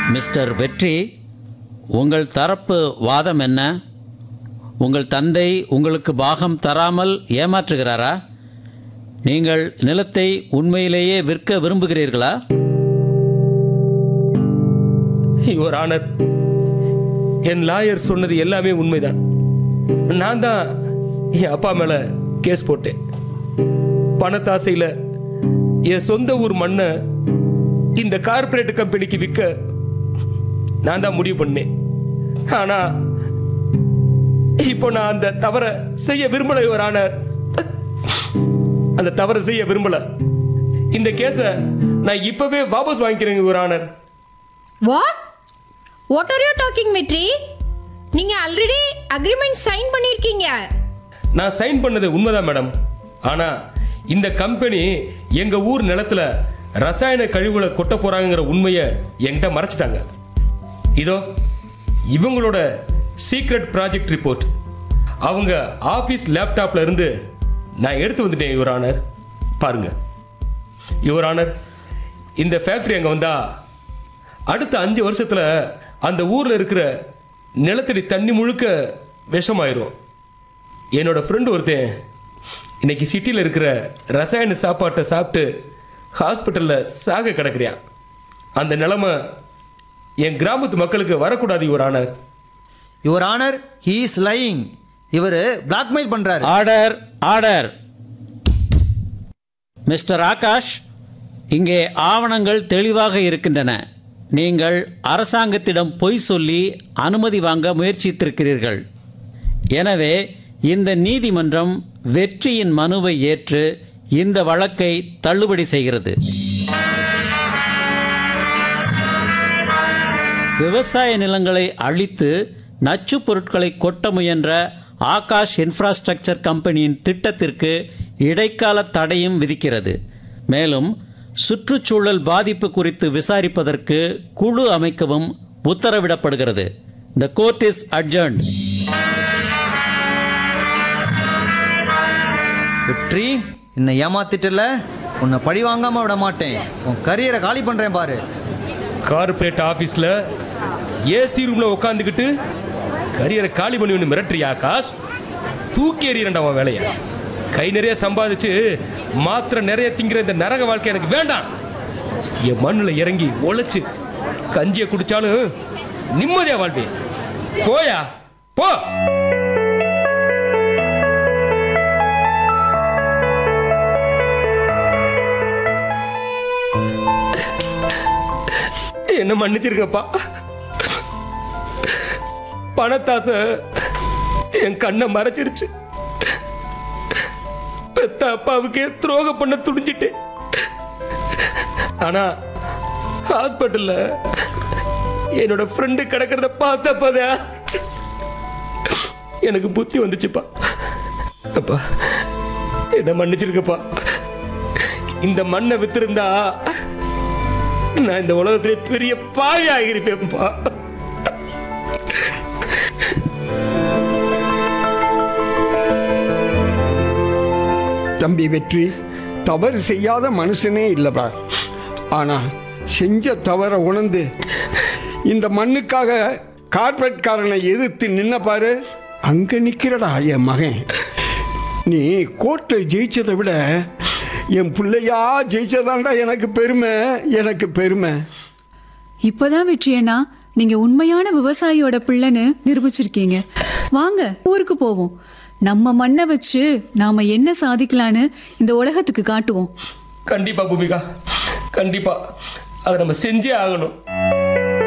mister வெற்றி உங்கள் தரப்பு வாதம் என்ன உங்கள் தந்தை உங்களுக்கு பாகம் தராமல் ஏமாற்றுகிறாரா நீங்கள் நிலத்தை உண்மையிலேயே விற்க விரும்புகிறீர்களா யுவர் ஆனர் என் லாயர் சொன்னது எல்லாமே உண்மைதான் நான் தான் என் அப்பா மேல கேஸ் போட்டேன் பணத்தாசையில என் சொந்த ஊர் மண்ணை இந்த கார்ப்பரேட் கம்பெனிக்கு விற்க நான் தான் முடிவு பண்ணேன் ஆனா இப்போ நான் அந்த தவறை செய்ய விரும்பல யுவர் ஆனர் அந்த தவறை செய்ய விரும்பல இந்த கேஸை நான் இப்பவே வாபஸ் வாங்கிக்கிறேன் your honour what what are you talking Vetri நீங்க ஆல்ரெடி அக்ரிமெண்ட் சைன் பண்ணிருக்கீங்க நான் சைன் பண்ணது உண்மைதான் மேடம் ஆனா இந்த கம்பெனி எங்க ஊர் நிலத்துல ரசாயன கழிவுகளை கொட்ட போறாங்கங்கிற உண்மையை என்கிட்ட மறைச்சிட்டாங்க இதோ இவங்களோட சீக்ரெட் ப்ராஜெக்ட் ரிப்போர்ட் அவங்க ஆபீஸ் லேப்டாப்ல இருந்து நான் எடுத்து வந்துட்டேன் யுவர் ஆனர் பாருங்க யுவர் ஆனர் இந்த ஃபேக்டரி அங்க வந்தா அடுத்த அஞ்சு வருஷத்துல அந்த ஊர்ல இருக்கிற நிலத்தடி தண்ணி முழுக்க விஷமாயிரும் என்னோட ஃப்ரெண்டு ஒருத்தன் இன்னைக்கு சிட்டியில் இருக்கிற ரசாயன சாப்பாட்டை சாப்பிட்டு ஹாஸ்பிட்டலில் சாக கிடக்குறியான் அந்த நிலைமை என் கிராமத்து மக்களுக்கு வரக்கூடாது இவர் honour your honour he is lying இவர் பிளாக்மெயில் பண்றாரு ஆர்டர் ஆர்டர் மிஸ்டர் ஆகாஷ் இங்கே ஆவணங்கள் தெளிவாக இருக்கின்றன நீங்கள் அரசாங்கத்திடம் பொய் சொல்லி அனுமதி வாங்க முயற்சித்திருக்கிறீர்கள் எனவே இந்த நீதிமன்றம் வெற்றியின் மனுவை ஏற்று இந்த வழக்கை தள்ளுபடி செய்கிறது விவசாய நிலங்களை அழித்து நச்சுப் பொருட்களை கொட்ட முயன்ற ஆகாஷ் இன்ஃப்ராஸ்ட்ரக்சர் கம்பெனியின் திட்டத்திற்கு இடைக்கால தடையும் விதிக்கிறது மேலும் சுற்றுச்சூழல் பாதிப்பு குறித்து விசாரிப்பதற்கு குழு அமைக்கவும் உத்தரவிடப்படுகிறது the court is adjourned Vetri என்னை ஏமாத்திட்டல உன்னை பழி வாங்காம விட மாட்டேன் உன் கரியரை காலி பண்றேன் பாரு கார்ப்பரேட் ஆஃபீஸில் ஏசி ரூமில் உட்காந்துக்கிட்டு கரியரை காலி பண்ணி ஒன்று மிரட்டுறியா ஆகாஷ் தூக்கி எறியறேன்டா உன் வேலையை கை நிறைய சம்பாதிச்சு மாத்திரை நிறைய திங்கிற இந்த நரக வாழ்க்கை எனக்கு வேண்டாம் என் மண்ணில் இறங்கி உழைச்சு கஞ்சியை குடிச்சாலும் நிம்மதியா வாழ்வேன் போயா போ என்ன மன்னிச்சிருக்கப்பா பணத்தாசை என் கண்ணை மறைச்சிருச்சு பெத்த அப்பாவுக்கே துரோகம் பண்ண துணிஞ்சிட்டேன் ஆனா ஹாஸ்பிட்டல்ல என்னோட ஃப்ரெண்டு கிடக்கிறத பார்த்தப்பதா எனக்கு புத்தி வந்துச்சுப்பா அப்பா என்ன மன்னிச்சிருக்கப்பா இந்த மண்ணை வித்திருந்தா நான் இந்த உலகத்திலே பெரிய பாவி ஆகியிருப்பேன்ப்பா தம்பி வெற்றி தவறு செய்யாத மனுஷனே இல்லைப்பா ஆனா செஞ்ச தவறை உணர்ந்து இந்த மண்ணுக்காக கார்பரேட்காரனை எதிர்த்து நின்ன பாரு அங்க நிக்கிறடா என் மகன் நீ கோர்ட்டில் ஜெயிச்சதை விட என் பிள்ளையா ஜெயிச்சதாண்டா எனக்கு பெருமை எனக்கு பெருமை இப்பதான் வெற்றியண்ணா நீங்க உண்மையான விவசாயியோட பிள்ளைன்னு நிரூபிச்சிருக்கீங்க வாங்க ஊருக்கு போவோம் நம்ம மண்ணை வச்சு நாம என்ன சாதிக்கலான்னு இந்த உலகத்துக்கு காட்டுவோம் கண்டிப்பா பூமிகா கண்டிப்பா அதை நம்ம செஞ்சே ஆகணும்